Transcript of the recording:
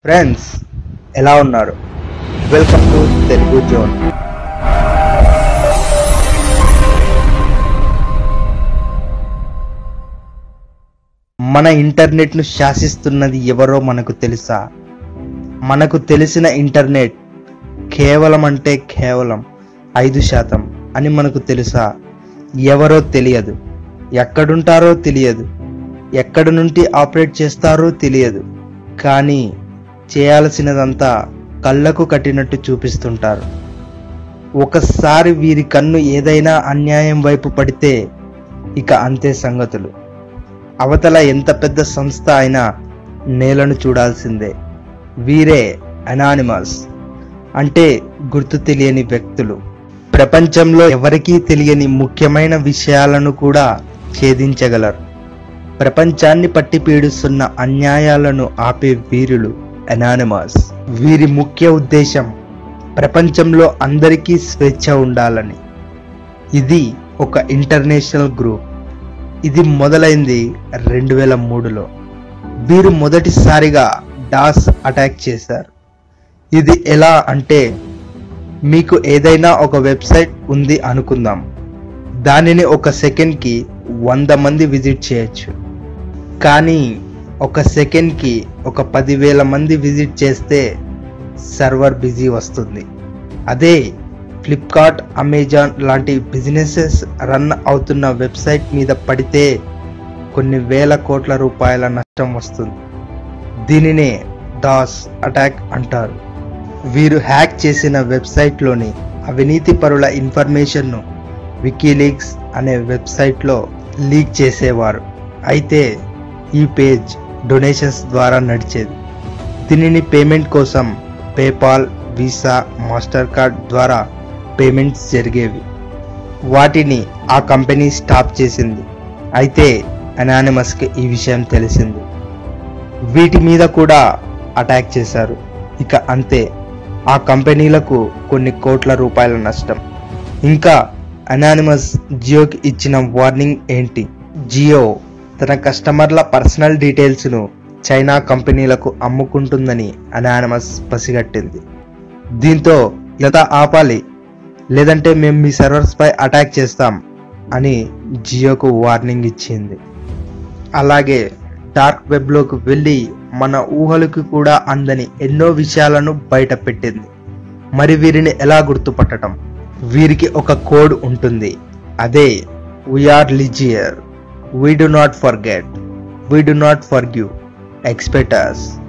friends ఎలా ఉన్నారు welcome to Telugu zone మన ఇంటర్నెట్ను శాసిస్తున్నది ఎవరో మనకు తెలుసా మనకు తెలిసిన ఇంటర్నెట్ కేవలం అంటే కేవలం ఐదు శాతం అని మనకు తెలుసా ఎవరో తెలియదు ఎక్కడుంటారో తెలియదు ఎక్కడి నుండి ఆపరేట్ చేస్తారో తెలియదు కానీ చేయాల్సినదంతా కళ్ళకు కట్టినట్టు చూపిస్తుంటారు ఒకసారి వీరి కన్ను ఏదైనా అన్యాయం వైపు పడితే ఇక అంతే సంగతులు అవతల ఎంత పెద్ద సంస్థ అయినా నేలను చూడాల్సిందే వీరే అనానిమస్ అంటే గుర్తు తెలియని వ్యక్తులు ప్రపంచంలో ఎవరికీ తెలియని ముఖ్యమైన విషయాలను కూడా ఛేదించగలరు ప్రపంచాన్ని పట్టి పీడిస్తున్న అన్యాయాలను ఆపే వీరులు అనానిమస్ వీరి ముఖ్య ఉద్దేశం ప్రపంచంలో అందరికీ స్వేచ్ఛ ఉండాలని ఇది ఒక ఇంటర్నేషనల్ గ్రూప్ ఇది మొదలైంది రెండు వేల మూడులో వీరు మొదటిసారిగా డాస్ అటాక్ చేశారు ఇది ఎలా అంటే మీకు ఏదైనా ఒక వెబ్సైట్ ఉంది అనుకుందాం దానిని ఒక సెకండ్కి వంద మంది విజిట్ చేయొచ్చు కానీ ఒక సెకండ్కి ఒక పదివేల మంది విజిట్ చేస్తే సర్వర్ బిజీ వస్తుంది అదే ఫ్లిప్కార్ట్ అమెజాన్ లాంటి బిజినెసెస్ రన్ అవుతున్న వెబ్సైట్ మీద పడితే కొన్ని వేల కోట్ల రూపాయల నష్టం వస్తుంది దీనినే డాస్ అటాక్ అంటారు వీరు హ్యాక్ చేసిన వెబ్సైట్లోని అవినీతి పరుల ఇన్ఫర్మేషన్ను వికీలీక్స్ అనే వెబ్సైట్లో లీక్ చేసేవారు అయితే ఈ పేజ్ డొనేషన్స్ ద్వారా నడిచేది దీనిని పేమెంట్ కోసం పేపాల్ వీసా మాస్టర్ కార్డ్ ద్వారా పేమెంట్స్ జరిగేవి వాటిని ఆ కంపెనీ స్టాప్ చేసింది అయితే అనానిమస్కి ఈ విషయం తెలిసింది వీటి మీద కూడా అటాక్ చేశారు ఇక అంతే ఆ కంపెనీలకు కొన్ని కోట్ల రూపాయల నష్టం ఇంకా అనానిమస్ జియోకి ఇచ్చిన వార్నింగ్ ఏంటి జియో తన కస్టమర్ల పర్సనల్ డీటెయిల్స్ను చైనా కంపెనీలకు అమ్ముకుంటుందని అనానమస్ పసిగట్టింది దీంతో ఇలా ఆపాలి లేదంటే మేము మీ సర్వర్స్ పై అటాక్ చేస్తాం అని జియోకు వార్నింగ్ ఇచ్చింది అలాగే డార్క్ వెబ్లోకి వెళ్ళి మన ఊహలకు కూడా అందని ఎన్నో విషయాలను బయట పెట్టింది మరి వీరిని ఎలా గుర్తుపట్టడం వీరికి ఒక కోడ్ ఉంటుంది అదే we are legion we do not forget we do not forgive ఎక్స్పెక్టర్స్